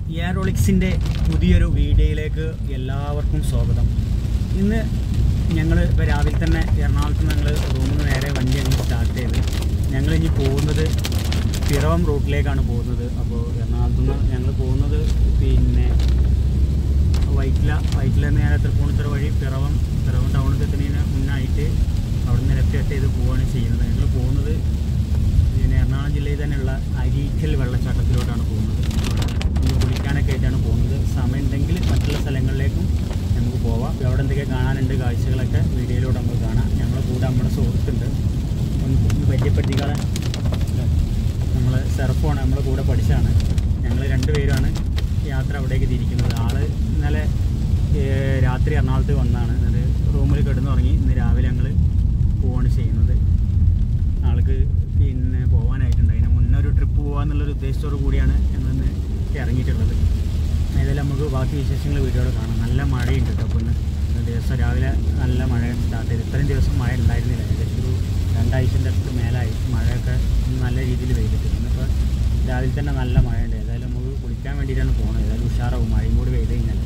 എയറോളിക്സിൻ്റെ പുതിയൊരു വീഡിയോയിലേക്ക് എല്ലാവർക്കും സ്വാഗതം ഇന്ന് ഞങ്ങൾ ഇപ്പോൾ രാവിലെ തന്നെ എറണാകുളത്ത് ഞങ്ങൾ റൂമിൽ നിന്ന് നേരെ വണ്ടി അങ്ങ് സ്റ്റാർട്ട് ചെയ്ത് ഞങ്ങൾ ഇനി പോകുന്നത് പിറവം റൂട്ടിലേക്കാണ് പോകുന്നത് അപ്പോൾ എറണാകുളത്ത് നിന്ന് ഞങ്ങൾ പോകുന്നത് പിന്നെ വൈറ്റില വൈറ്റില നേരെ തൃപ്പൂണിത്തുറ വഴി പിറവം പിറവം ടൗണിൽ എത്തുന്നതിന് മുന്നായിട്ട് അവിടെ നിന്ന് ലെഫ്റ്റ് കട്ട് ചെയ്ത് പോവുകയാണ് ചെയ്യുന്നത് ഞങ്ങൾ പോകുന്നത് പിന്നെ എറണാകുളം ജില്ലയിൽ തന്നെയുള്ള അരീക്കൽ വെള്ളച്ചാട്ടത്തിലോട്ടാണ് പോകുന്നത് അവിടെ ഒന്ന് കുളിക്കാനൊക്കെ ആയിട്ടാണ് പോകുന്നത് സമയം ഉണ്ടെങ്കിൽ മറ്റുള്ള സ്ഥലങ്ങളിലേക്കും നമുക്ക് പോവാം അവിടെ എന്തൊക്കെ കാണാനുണ്ട് കാഴ്ചകളൊക്കെ വീഡിയോയിലൂടെ നമുക്ക് കാണാം ഞങ്ങളുടെ കൂടെ നമ്മുടെ സുഹൃത്തുണ്ട് ഒന്ന് ഒന്ന് പരിചയപ്പെടുത്തിക്കാളെ നമ്മൾ സെർഫാണ് നമ്മുടെ കൂടെ പഠിച്ചാണ് ഞങ്ങൾ രണ്ടുപേരുമാണ് യാത്ര അവിടേക്ക് തിരിക്കുന്നത് ആള് ഇന്നലെ ഏഹ്, രാത്രി എറണാകുളത്ത് വന്നാണ് എന്നിട്ട് റൂമിൽ കിടന്നുറങ്ങി ഇന്ന് രാവിലെ ഞങ്ങൾ പോവാണ് ചെയ്യുന്നത് ആൾക്ക് പിന്നെ പോകാനായിട്ടുണ്ട് അതിന് മുന്നേ ഒരു ട്രിപ്പ് പോകാന്നുള്ളൊരു ഉദ്ദേശത്തോടു കൂടിയാണ് ഞങ്ങളിന്ന് ഇറങ്ങിയിട്ടുള്ളത് ഏതായാലും നമുക്ക് ബാക്കി വിശേഷങ്ങൾ വീഡിയോയിൽ കാണാം നല്ല മഴയുണ്ട് കേട്ടോ അപ്പോൾ ഇന്ന് ഇന്ന് ദിവസം രാവിലെ നല്ല മഴ സ്റ്റാർട്ട് ചെയ്ത് ഇത്രയും ദിവസം മഴ ഉണ്ടായിരുന്നില്ല ഏകദേശം ഒരു രണ്ടാഴ്ചൻ്റെ അടുത്ത് മേലായി മഴയൊക്കെ ഇന്ന് നല്ല രീതിയിൽ പെയ്തിട്ട് ഇന്നിപ്പോൾ രാവിലെ തന്നെ നല്ല മഴയുണ്ട് ഏതായാലും നമുക്ക് കുളിക്കാൻ വേണ്ടിയിട്ടാണ് പോകുന്നത് ഏതായാലും ഉഷാറാവും മഴയും കൂടി പെയ്ത് കഴിഞ്ഞാൽ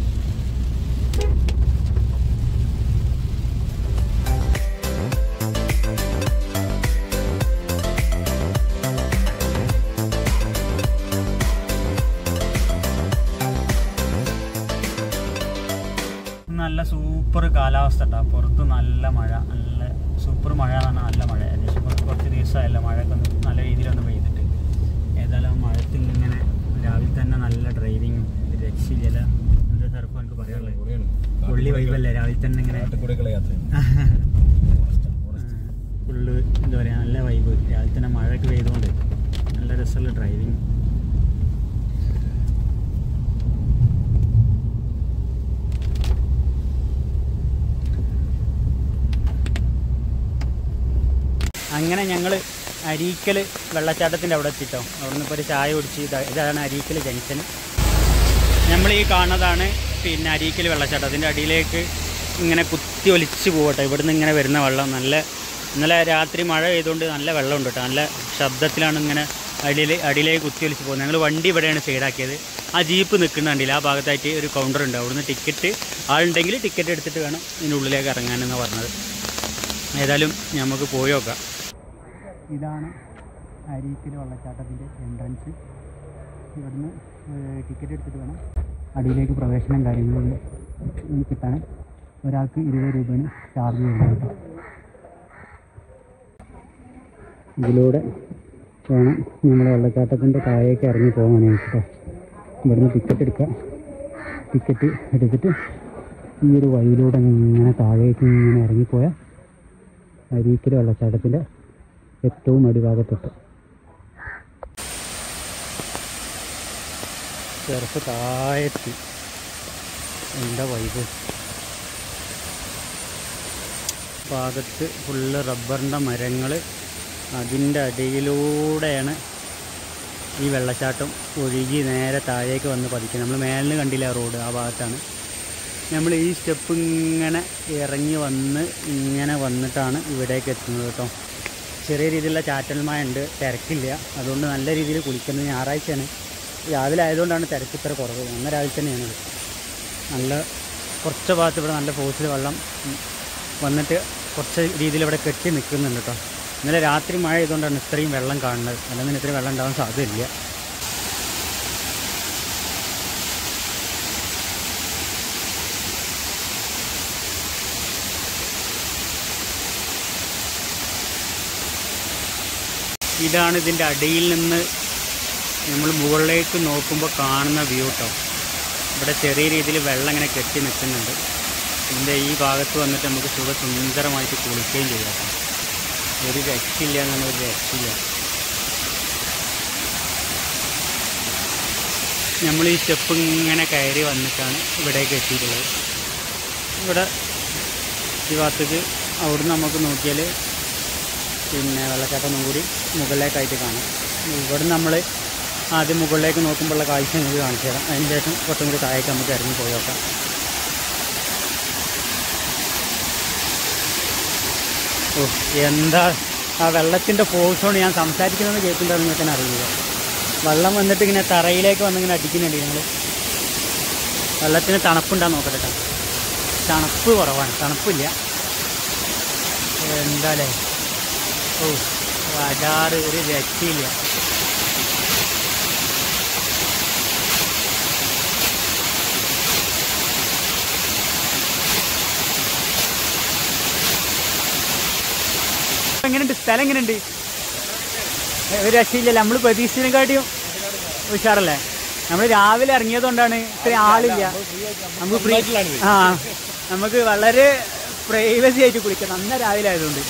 നല്ല സൂപ്പർ കാലാവസ്ഥ കേട്ടോ പുറത്ത് നല്ല മഴ നല്ല സൂപ്പർ മഴ എന്ന് പറഞ്ഞാൽ നല്ല മഴ ഏകദേശം കുറച്ച് കുറച്ച് ദിവസമായല്ല മഴയൊക്കെ ഒന്ന് നല്ല രീതിയിലൊന്ന് പെയ്തിട്ട് ഏതായാലും ആ മഴത്ത് ഇങ്ങനെ രാവിലെ തന്നെ നല്ല ഡ്രൈവിങ്ങും രക്ഷയില്ല എന്താ സാറിപ്പോൾ എനിക്ക് പറയാനുള്ളത് പുള്ളി വൈബല്ലേ രാവിലെ തന്നെ ഇങ്ങനെ കാട്ടിക്കൂടെയൊക്കെയുള്ള യാത്രയാണ് ഫുള്ള് എന്താ പറയുക നല്ല വൈബ് രാവിലെ തന്നെ മഴയൊക്കെ പെയ്തുകൊണ്ട് നല്ല രസമുള്ള ഡ്രൈവിങ് അങ്ങനെ ഞങ്ങൾ അരീക്കൽ വെള്ളച്ചാട്ടത്തിൻ്റെ അവിടെ എത്തിട്ടോ അവിടെ നിന്ന് ഇപ്പോൾ ഒരു ചായ കുടിച്ച് ഇതാ ഇതാണ് അരീക്കൽ ജംഗ്ഷൻ നമ്മൾ ഈ കാണുന്നതാണ് പിന്നെ അരീക്കൽ വെള്ളച്ചാട്ടം അതിൻ്റെ അടിയിലേക്ക് ഇങ്ങനെ കുത്തി ഒലിച്ച് പോകട്ടെ ഇവിടുന്ന് ഇങ്ങനെ വരുന്ന വെള്ളം നല്ല ഇന്നലെ രാത്രി മഴ പെയ്തുകൊണ്ട് നല്ല വെള്ളമുണ്ട് കേട്ടോ നല്ല ശബ്ദത്തിലാണ് ഇങ്ങനെ അടിയിൽ അടിയിലേക്ക് കുത്തി ഒലിച്ച് പോകുന്നത് ഞങ്ങൾ വണ്ടി ഇവിടെയാണ് സൈഡാക്കിയത് ആ ജീപ്പ് നിൽക്കുന്ന കണ്ടില്ല ആ ഭാഗത്തായിട്ട് ഒരു കൗണ്ടർ ഉണ്ട് അവിടുന്ന് ടിക്കറ്റ് ആളുണ്ടെങ്കിൽ ടിക്കറ്റ് എടുത്തിട്ട് വേണം ഇതിൻ്റെ ഉള്ളിലേക്ക് ഇറങ്ങാനെന്ന് പറഞ്ഞത് ഏതായാലും നമുക്ക് പോയി നോക്കാം ഇതാണ് അരീക്കൽ വെള്ളച്ചാട്ടത്തിൻ്റെ എൻട്രൻസ് ഇവിടുന്ന് ടിക്കറ്റ് എടുത്തിട്ട് വേണം അടിയിലേക്ക് പ്രവേശനം കാര്യങ്ങളിൽ കിട്ടാൻ ഒരാൾക്ക് ഇരുപത് രൂപയാണ് ചാർജ് ചെയ്യുന്നത് കേട്ടോ ഇതിലൂടെ വേണം നമ്മൾ വെള്ളച്ചാട്ടത്തിൻ്റെ താഴേക്ക് ഇറങ്ങി പോകാനായിട്ട് കേട്ടോ ഇവിടുന്ന് ടിക്കറ്റ് എടുക്കുക ടിക്കറ്റ് എടുത്തിട്ട് ഈ ഒരു വഴിയിലൂടെ ഇങ്ങനെ താഴേക്ക് ഇങ്ങനെ ഇറങ്ങിപ്പോയാൽ അരീക്കൽ വെള്ളച്ചാട്ടത്തിൻ്റെ ഏറ്റവും അടിഭാഗത്തെത്തും ചെറുപ്പ് താഴെത്തി എന്താ വൈബ് ഭാഗത്ത് ഫുള്ള് റബ്ബറിൻ്റെ മരങ്ങൾ അതിൻ്റെ അടിയിലൂടെയാണ് ഈ വെള്ളച്ചാട്ടം ഒഴുകി നേരെ താഴേക്ക് വന്ന് പതിക്കുന്നത് നമ്മൾ മേലിന് കണ്ടില്ല റോഡ് ആ ഭാഗത്താണ് നമ്മൾ ഈ സ്റ്റെപ്പ് ഇങ്ങനെ ഇറങ്ങി വന്ന് ഇങ്ങനെ വന്നിട്ടാണ് ഇവിടേക്ക് എത്തുന്നത് കേട്ടോ ചെറിയ രീതിയിലുള്ള ചാറ്റൽ മഴ ഉണ്ട് തിരക്കില്ല അതുകൊണ്ട് നല്ല രീതിയിൽ കുളിക്കുന്നത് ഞായറാഴ്ചയാണ് രാവിലെ ആയതുകൊണ്ടാണ് തിരക്ക് ഇത്ര കുറവ് നല്ല രാവിലെ തന്നെയാണ് നല്ല കുറച്ച് ഭാഗത്ത് ഇവിടെ നല്ല ഫോഴ്സിൽ വെള്ളം ഉം, വന്നിട്ട് കുറച്ച് രീതിയിൽ ഇവിടെ കെട്ടി നിൽക്കുന്നുണ്ട് കേട്ടോ ഇന്നലെ രാത്രി മഴ ചെയ്തുകൊണ്ടാണ് ഇത്രയും വെള്ളം കാണുന്നത് അല്ലെങ്കിൽ ഇത്രയും വെള്ളം ഉണ്ടാവാൻ സാധ്യതയില്ല ഇതാണ് ഇതിൻ്റെ അടിയിൽ നിന്ന് നമ്മൾ മുകളിലേക്ക് നോക്കുമ്പോൾ കാണുന്ന വ്യൂ കേട്ടോ ഇവിടെ ചെറിയ രീതിയിൽ വെള്ളം ഇങ്ങനെ കെട്ടി നിൽക്കുന്നുണ്ട് ഇതിൻ്റെ ഈ ഭാഗത്ത് വന്നിട്ട് നമുക്ക് സുഖ സുന്ദരമായിട്ട് കുളിക്കുകയും ചെയ്യാം കേട്ടോ. ഒരു രക്ഷയില്ല എന്നാണ് ഒരു രക്ഷയില്ല നമ്മൾ ഈ സ്റ്റെപ്പ് ഇങ്ങനെ കയറി വന്നിട്ടാണ് ഇവിടേക്ക് എത്തിയിട്ടുള്ളത് ഇവിടെ ഈ ഭാഗത്തേക്ക് അവിടുന്ന് നമുക്ക് നോക്കിയാൽ പിന്നെ വെള്ളച്ചാട്ടം ഒന്നും കൂടി മുകളിലേക്കായിട്ട് കാണാം ഇവിടെ നമ്മൾ ആദ്യം മുകളിലേക്ക് നോക്കുമ്പോഴുള്ള കാഴ്ച നിങ്ങൾക്ക് കാണിച്ചു തരാം അതിന് ശേഷം കുറച്ചും കൂടി താഴേക്ക് നമുക്ക് ഇറങ്ങി പോയി നോക്കാം ഓ എന്താ ആ വെള്ളത്തിൻ്റെ ഫോഴ്സോട് ഞാൻ സംസാരിക്കുന്നത് കേൾക്കുന്നുണ്ടെന്ന് നിങ്ങൾക്ക് അറിയില്ല വെള്ളം വന്നിട്ട് ഇങ്ങനെ തറയിലേക്ക് വന്നിങ്ങനെ അടിക്കുന്നുണ്ട് ഞങ്ങൾ വെള്ളത്തിന് തണുപ്പുണ്ടാന്ന് നോക്കട്ടെ കേട്ടോ തണുപ്പ് കുറവാണ് തണുപ്പില്ല എന്താലേ ഓ വടാറ് ഒരു രക്ഷയില്ല എങ്ങനെയുണ്ട് സ്ഥലം എങ്ങനെയുണ്ട് ഏ, ഒരു രക്ഷയില്ലല്ലോ നമ്മൾ പ്രതീക്ഷിച്ചതിനെക്കാട്ടിയും ഉഷാറല്ലേ നമ്മൾ രാവിലെ ഇറങ്ങിയതുകൊണ്ടാണ് ഇത്രയും ആളില്ല നമുക്ക് ഫ്രീ ആ നമുക്ക് വളരെ പ്രൈവസി ആയിട്ട് കുളിക്കാം നന്ന രാവിലെ ആയതുകൊണ്ട്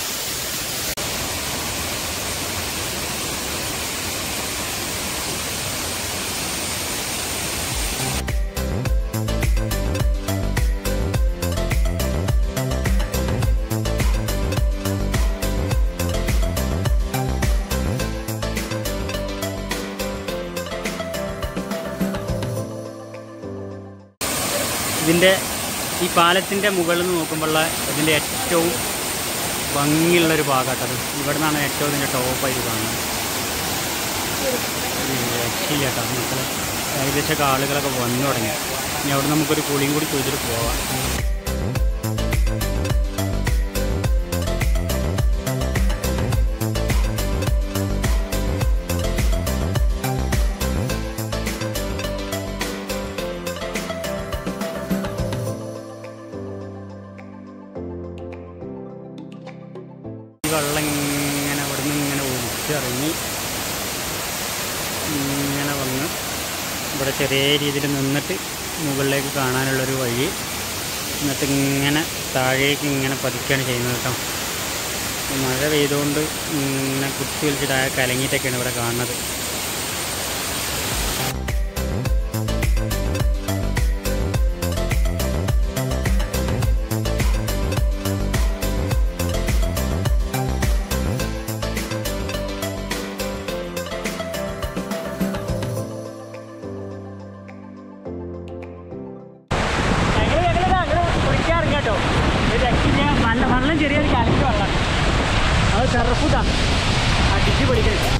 ഇതിൻ്റെ ഈ പാലത്തിൻ്റെ മുകളിൽ നിന്ന് നോക്കുമ്പോഴുള്ള ഇതിൻ്റെ ഏറ്റവും ഭംഗിയുള്ളൊരു ഭാഗമാട്ടത് ഇവിടെ നിന്നാണ് ഏറ്റവും ഇതിൻ്റെ ടോപ്പായിട്ട് കാണുന്നത് രക്ഷയില്ല കേട്ടോ മക്കളെ ഏകദേശമൊക്കെ ആളുകളൊക്കെ വന്നു തുടങ്ങി ഇനി അവിടെ നമുക്കൊരു കുളിയും കൂടി ചോദിച്ചിട്ട് പോവാം ഈ വെള്ളം ഇങ്ങനെ അവിടെ നിന്ന് ഇങ്ങനെ ഒലിച്ചിറങ്ങി ഇങ്ങനെ വന്ന് ഇവിടെ ചെറിയ രീതിയിൽ നിന്നിട്ട് മുകളിലേക്ക് കാണാനുള്ളൊരു വഴി എന്നിട്ട് ഇങ്ങനെ താഴേക്ക് ഇങ്ങനെ പതിക്കുകയാണ് ചെയ്യുന്നത് കേട്ടോ ഈ മഴ പെയ്തുകൊണ്ട് ഇങ്ങനെ കുത്തി വലിച്ചിട്ട് ആ കലങ്ങിയിട്ടൊക്കെയാണ് ഇവിടെ കാണുന്നത് വെള്ളം ചെറിയൊരു കലക്ക് വെള്ളമാണ് അത് ചെറുപ്പുതാണ് അടിച്ച് പൊളിക്കരുത്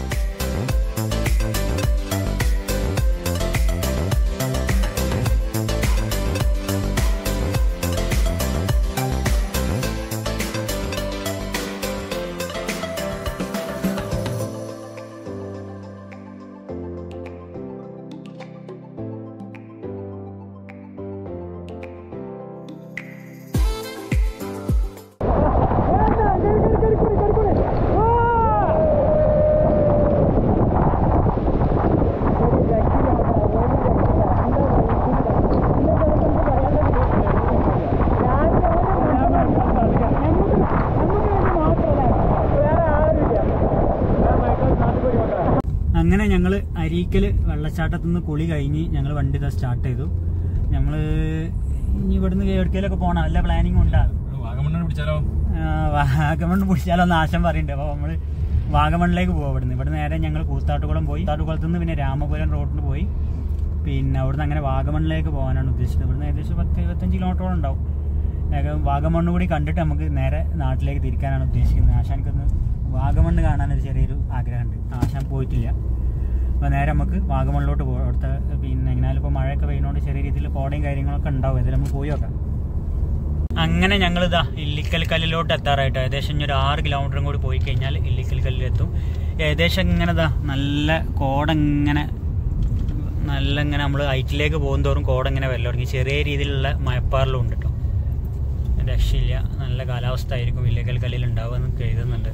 അങ്ങനെ ഞങ്ങൾ അരീക്കൽ വെള്ളച്ചാട്ടത്തു നിന്ന് കുളി കഴിഞ്ഞ് ഞങ്ങൾ വണ്ടി ഇതാ സ്റ്റാർട്ട് ചെയ്തു ഞങ്ങൾ ഇനി ഇവിടുന്ന് എവിടേക്കെങ്കിലൊക്കെ പോകണം നല്ല പ്ലാനിങ് ഉണ്ടാ വാഗമണ്ണ പിടിച്ചാലോ വാഗമൺ പിടിച്ചാലോ ആശം പറയുന്നുണ്ട് അപ്പോൾ നമ്മൾ വാഗമണിലേക്ക് പോകും ഇവിടുന്ന് ഇവിടെ നേരെ ഞങ്ങൾ കൂത്താട്ടുകുളം പോയി കൂത്താട്ടുകുളത്ത് നിന്ന് പിന്നെ രാമപുരം റോഡിന് പോയി പിന്നെ അവിടുന്ന് അങ്ങനെ വാഗമണിലേക്ക് പോകാനാണ് ഉദ്ദേശിക്കുന്നത് ഇവിടുന്ന് ഏകദേശം പത്ത് ഇരുപത്തഞ്ച് കിലോമീറ്ററോളം ഉണ്ടാവും ഏക- വാഗമണ്ണ് കൂടി കണ്ടിട്ട് നമുക്ക് നേരെ നാട്ടിലേക്ക് തിരിക്കാനാണ് ഉദ്ദേശിക്കുന്നത് ആശാൻക്കൊന്ന് വാഗമണ്ണ് കാണാനൊരു ചെറിയൊരു ആഗ്രഹമുണ്ട് ആശാൻ പോയിട്ടില്ല അപ്പോൾ നേരെ നമുക്ക് വാഗമണ്ണിലോട്ട് പോകാം അവിടുത്തെ പിന്നെ എങ്ങനെയാലും ഇപ്പോൾ മഴയൊക്കെ പെയ്യുന്നതുകൊണ്ട് ചെറിയ രീതിയിൽ കോടയും കാര്യങ്ങളൊക്കെ ഉണ്ടാവും ഇതിൽ നമുക്ക് പോയി നോക്കാം അങ്ങനെ ഞങ്ങൾ ഇതാ ഇല്ലിക്കൽ കല്ലിലോട്ട് എത്താറായിട്ട് ഏകദേശം ഇനി ഒരു ആറ് കിലോമീറ്ററും കൂടി പോയി കഴിഞ്ഞാൽ ഇല്ലിക്കൽ കല്ലിലെത്തും ഏകദേശം ഇങ്ങനെ ഇതാ നല്ല കോട ഇങ്ങനെ നല്ല ഇങ്ങനെ നമ്മൾ ഹൈറ്റിലേക്ക് പോകും തോറും കോട ഇങ്ങനെ വല്ല തുടങ്ങി ചെറിയ രീതിയിലുള്ള മയപ്പാറിലും ഉണ്ട് കേട്ടോ രക്ഷയില്ല നല്ല കാലാവസ്ഥ ആയിരിക്കും ഇല്ലിക്കൽ കല്ലിൽ ഉണ്ടാവുമെന്ന് കരുതുന്നുണ്ട്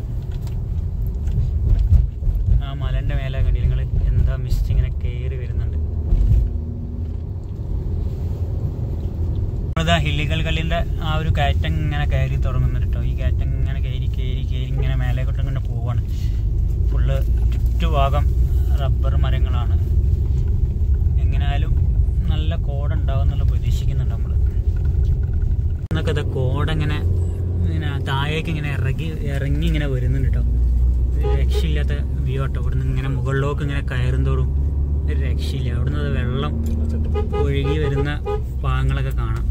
ആ മലൻ്റെ മേലെ കണ്ടി നിങ്ങൾ എന്താ മിസ്റ്റ് ഇങ്ങനെ കയറി വരുന്നുണ്ട് നമ്മളിതാ ഹില്ലിക്കൽ കല്ലിൻ്റെ ആ ഒരു കയറ്റം ഇങ്ങനെ കയറി തുടങ്ങുന്നുണ്ട് കേട്ടോ ഈ കയറ്റം ഇങ്ങനെ കയറി കയറി കയറി ഇങ്ങനെ മേലേക്കോട്ട് ഇങ്ങനെ പോവാണ് ഫുള്ള് ചുറ്റുഭാഗം റബ്ബർ മരങ്ങളാണ് എങ്ങനെയായാലും നല്ല കോട ഉണ്ടാവും എന്നുള്ള പ്രതീക്ഷിക്കുന്നുണ്ട് നമ്മൾ എന്നൊക്കെ ഇത് കോട ഇങ്ങനെ ഇങ്ങനെ താഴേക്ക് ഇങ്ങനെ ഇറങ്ങി ഇറങ്ങി ഇങ്ങനെ വരുന്നുണ്ട് കേട്ടോ ഒരു രക്ഷയില്ലാത്ത വ്യൂ കേട്ടോ ഇവിടുന്ന് ഇങ്ങനെ മുകളിലേക്ക് ഇങ്ങനെ കയറും തോറും ഒരു രക്ഷയില്ല അവിടുന്ന് അത് വെള്ളം ഒഴുകി വരുന്ന ഭാഗങ്ങളൊക്കെ കാണാം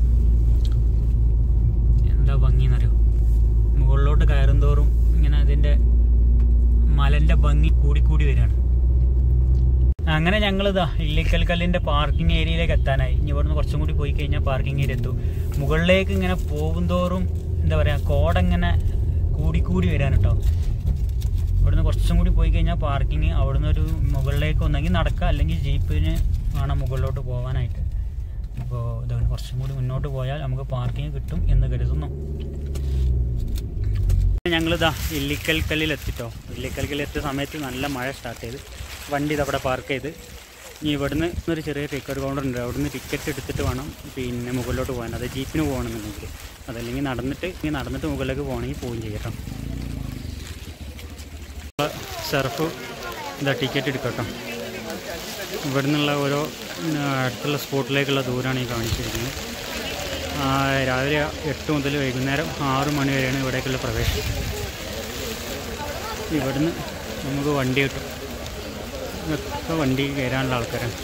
എന്താ ഭംഗിന്നറിയോ മുകളിലോട്ട് കയറും തോറും ഇങ്ങനെ അതിൻ്റെ മലൻ്റെ ഭംഗി കൂടിക്കൂടി വരികയാണ് അങ്ങനെ ഞങ്ങളിതാ ഇല്ലിക്കൽ കല്ലിന്റെ പാർക്കിംഗ് ഏരിയയിലേക്ക് എത്താനായി ഇനി ഇവിടുന്ന് കുറച്ചും കൂടി പോയി കഴിഞ്ഞാൽ പാർക്കിംഗ് ഏരിയ എത്തും മുകളിലേക്ക് ഇങ്ങനെ പോകും തോറും എന്താ പറയാ കോടങ്ങനെ കൂടി കൂടി വരാൻ കേട്ടോ ഇവിടുന്ന് കുറച്ചും കൂടി പോയി കഴിഞ്ഞാൽ പാർക്കിംഗ് അവിടുന്ന് ഒരു മുകളിലേക്ക് ഒന്നെങ്കിൽ നടക്കുക അല്ലെങ്കിൽ ജീപ്പിന് വേണം മുകളിലോട്ട് പോകാനായിട്ട് അപ്പോൾ ഇതാണ് കുറച്ചും കൂടി മുന്നോട്ട് പോയാൽ നമുക്ക് പാർക്കിംഗ് കിട്ടും എന്ന് കരുതുന്നു ഞങ്ങളിതാ ഇല്ലിക്കൽ കല്ലിൽ എത്തിട്ടോ ഇല്ലിക്കൽ കല്ലിൽ എത്തിയ സമയത്ത് നല്ല മഴ സ്റ്റാർട്ട് ചെയ്ത് വണ്ടി ഇതവിടെ പാർക്ക് ചെയ്ത് ഇനി ഇവിടുന്ന് ഒരു ചെറിയ ടിക്കറ്റ് കൗണ്ടർ ഉണ്ട് അവിടുന്ന് ടിക്കറ്റ് എടുത്തിട്ട് വേണം പിന്നെ മുകളിലോട്ട് പോകാൻ അത് ജീപ്പിന് പോകണമെന്നുണ്ടെങ്കിൽ അതല്ലെങ്കിൽ നടന്നിട്ട് ഇനി നടന്നിട്ട് മുകളിലേക്ക് പോകണമെങ്കിൽ പോവുകയും ചെയ്യട്ടോ സർഫ് ഇതാ ടിക്കറ്റ് എടുക്കട്ടോ ഇവിടെ നിന്നുള്ള ഓരോ ഉം, അടുത്തുള്ള സ്പോട്ടിലേക്കുള്ള ദൂരമാണ് ഈ കാണിച്ചിരിക്കുന്നത് ആ, രാവിലെ എട്ട് മുതൽ വൈകുന്നേരം ആറ് മണി വരെയാണ് ഇവിടേക്കുള്ള പ്രവേശനം ഇവിടുന്ന് നമുക്ക് വണ്ടി കിട്ടും ഇതൊക്കെ വണ്ടി കയറാനുള്ള ആൾക്കാരാണ്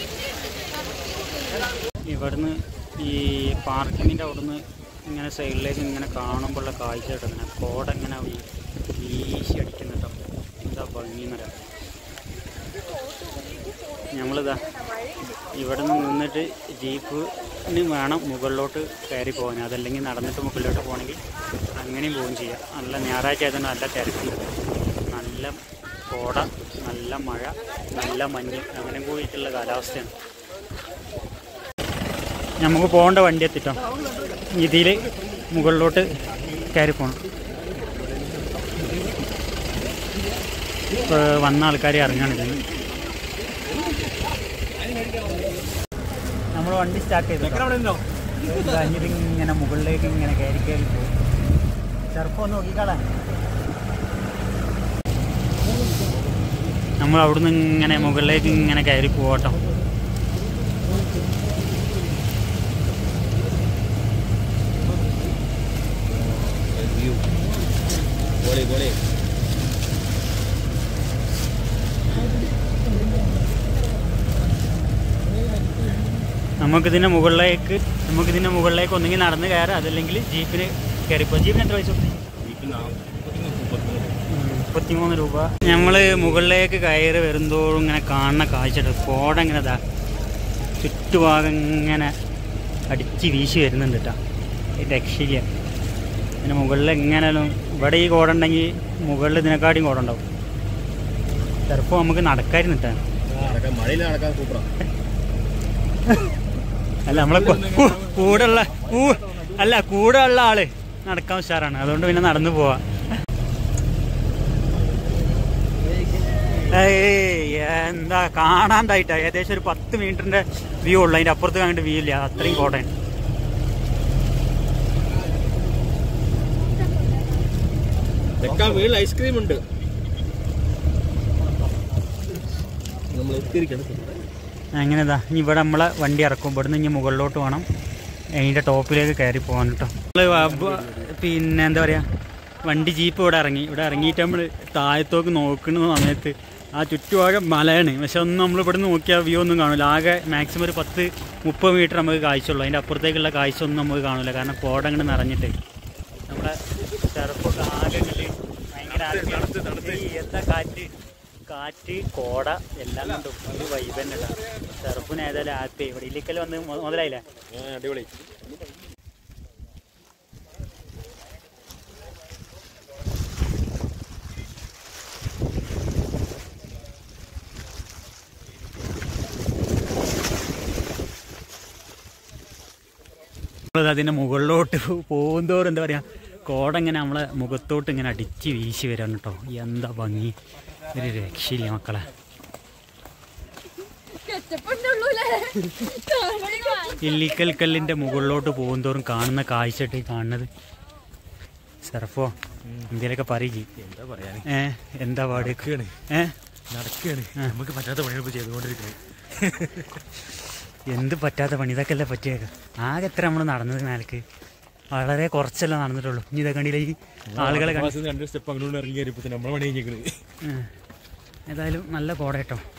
ഇവിടുന്ന് ഈ പാർക്കിങ്ങിൻ്റെ അവിടുന്ന് ഇങ്ങനെ സൈഡിലേക്ക് ഇങ്ങനെ കാണുമ്പോഴുള്ള കാഴ്ച കിട്ടുന്ന കോട ഇങ്ങനെ വീ- വീശി അടിക്കുന്നുണ്ടോ എന്താ ഭംഗി എന്നറിയാം നമ്മളിതാ ഇവിടെ നിന്ന് നിന്നിട്ട് ജീപ്പിന് വേണം മുകളിലോട്ട് കയറി പോകാൻ അതല്ലെങ്കിൽ നടന്നിട്ട് മുകളിലോട്ട് പോകണമെങ്കിൽ അങ്ങനെയും പോവുകയും ചെയ്യാം നല്ല ഞായറാഴ്ച ആയതുകൊണ്ട് നല്ല തിരക്ക് നല്ല കോട നല്ല മഴ നല്ല മഞ്ഞ് അങ്ങനെ പോയിട്ടുള്ള കാലാവസ്ഥയാണ് നമുക്ക് പോകേണ്ട വണ്ടി എത്തിട്ടോ ഇതിൽ മുകളിലോട്ട് കയറി പോകണം ഇപ്പോൾ വന്ന ആൾക്കാർ ഇറങ്ങാണില്ല നമ്മൾ വണ്ടി സ്റ്റാർട്ട് ചെയ്തു കഴിഞ്ഞിട്ട് ഇങ്ങനെ മുകളിലേക്ക് ഇങ്ങനെ കയറി കയറി പോകും ചെറുപ്പം ഒന്ന് നോക്കിക്കാളാൻ നമ്മൾ അവിടുന്ന് ഇങ്ങനെ മുകളിലേക്ക് ഇങ്ങനെ കയറി പോകട്ടോ പൊളി പൊളി നമുക്കിതിൻ്റെ മുകളിലേക്ക് നമുക്കിതിൻ്റെ മുകളിലേക്ക് ഒന്നെങ്കിൽ നടന്ന് കയറാം അതല്ലെങ്കിൽ ജീപ്പിന് കയറിപ്പോ ജീപ്പിന് എത്ര പൈസ കൊടുത്തു? മുപ്പത്തിമൂന്ന് രൂപ നമ്മൾ മുകളിലേക്ക് കയറി വരുന്തോറും ഇങ്ങനെ കാണുന്ന കാഴ്ചയുണ്ട് കോട ഇങ്ങനെ ഇതാ ചുറ്റുഭാഗം ഇങ്ങനെ അടിച്ച് വീശി വരുന്നുണ്ട് കേട്ടോ രക്ഷയില്ല പിന്നെ മുകളിൽ എങ്ങനെയാലും ഇവിടെ ഈ കോട ഉണ്ടെങ്കിൽ മുകളിൽ ഇതിനെക്കാട്ടിയും കോട ഉണ്ടാവും ചിലപ്പോൾ നമുക്ക് നടക്കായിരുന്നു കേട്ടോ നടക്കാൻ മഴയിൽ നടക്കാൻ സൂപ്പറാ അല്ല നമ്മളെ കൂ- കൂ- കൂടെയുള്ള കൂ- അല്ല കൂടെ ഉള്ള ആള് നടക്കാൻ ഉഷാറാണ് അതുകൊണ്ട് പിന്നെ നടന്നു പോവാ ഏയ് എന്താ കാണാണ്ടായിട്ടാ ഏകദേശം ഒരു പത്ത് മീറ്ററിന്റെ വ്യൂ ഉള്ളു അതിന്റെ അപ്പുറത്ത് കണ്ടിട്ട് വ്യൂ ഇല്ല അത്രയും കോട്ടയാണ് തെക്കാൻ വീട്ടിൽ ഐസ്ക്രീം ഉണ്ട് നമ്മൾ എത്തിയിരിക്കണം അങ്ങനെതാ ഇനി ഇവിടെ നമ്മളെ വണ്ടി ഇറക്കും ഇവിടുന്ന് ഇനി മുകളിലോട്ട് വേണം അതിൻ്റെ ടോപ്പിലേക്ക് കയറി പോകാൻ കേട്ടോ നമ്മള് വ- പിന്നെ എന്താ പറയുക വണ്ടി ജീപ്പ് ഇവിടെ ഇറങ്ങി ഇവിടെ ഇറങ്ങിയിട്ട് നമ്മൾ താഴത്തോക്ക് നോക്കുന്ന സമയത്ത് ആ ചുറ്റുഭാഗം മലയാണ് പക്ഷെ ഒന്നും നമ്മൾ ഇവിടെ നിന്ന് നോക്കിയാൽ വ്യൂ ഒന്നും കാണില്ല ആകെ മാക്സിമം ഒരു പത്ത് മുപ്പത് മീറ്റർ നമുക്ക് കാഴ്ചയുള്ളൂ അതിൻ്റെ അപ്പുറത്തേക്കുള്ള കാഴ്ച ഒന്നും നമുക്ക് കാണില്ല കാരണം കോട അങ്ങോട്ട് നിറഞ്ഞിട്ട് നമ്മളെ ചെറുപ്പൊക്കെ ആകെ ഇങ്ങട് ഭയങ്കര ആർത്തിയാണ്. ഈ എന്താ കാറ്റ് കാറ്റ് കോട എല്ലാം കൊണ്ടും ഒരു വൈബ് തന്നെ ചെറുപ്പിന് ഏതായാലും ആപ്പി ഇവിടെ ഇല്ലിക്കൽ വന്ന് മു- മുതലായില്ലേ അടിപൊളി നമ്മളത് അതിൻ്റെ മുകളിലോട്ട് പോകുന്തോറും എന്താ പറയുക കോട ഇങ്ങനെ നമ്മളെ മുഖത്തോട്ട് ഇങ്ങനെ അടിച്ച് വീശി വരാണ് കേട്ടോ എന്താ ഭംഗി ഒരു രക്ഷയില്ല മക്കളെ ഇല്ലിക്കൽ കല്ലിൻ്റെ മുകളിലോട്ട് പോകുന്തോറും കാണുന്ന കാഴ്ചട്ട് കാണുന്നത് സെറഫോ എന്തേലൊക്കെ പറയും എന്താ പറയാന് ഏ എന്താ പാട് ഏ നടക്കുകയാണ് നമുക്ക് പറ്റാത്ത പണികൾ ചെയ്തുകൊണ്ടിരിക്കുന്നത് എന്ത് പറ്റാത്ത പണി ഇതൊക്കെ അല്ലേ പറ്റിയേക്ക ആകെ എത്ര നമ്മൾ നടന്നത് മേലേക്ക് വളരെ കുറച്ചല്ലേ നടന്നിട്ടുള്ളൂ ഇനി ഇതൊക്കെ കണ്ടില്ല ഈ ആളുകളെ കണ്ടി രണ്ട് സ്റ്റെപ്പ് അങ്ങോട്ട് ഇറങ്ങി കയറിയപ്പോ നമ്മളെ പണി കഴിഞ്ഞേക്കണ് ഏതായാലും നല്ല കോട കേട്ടോ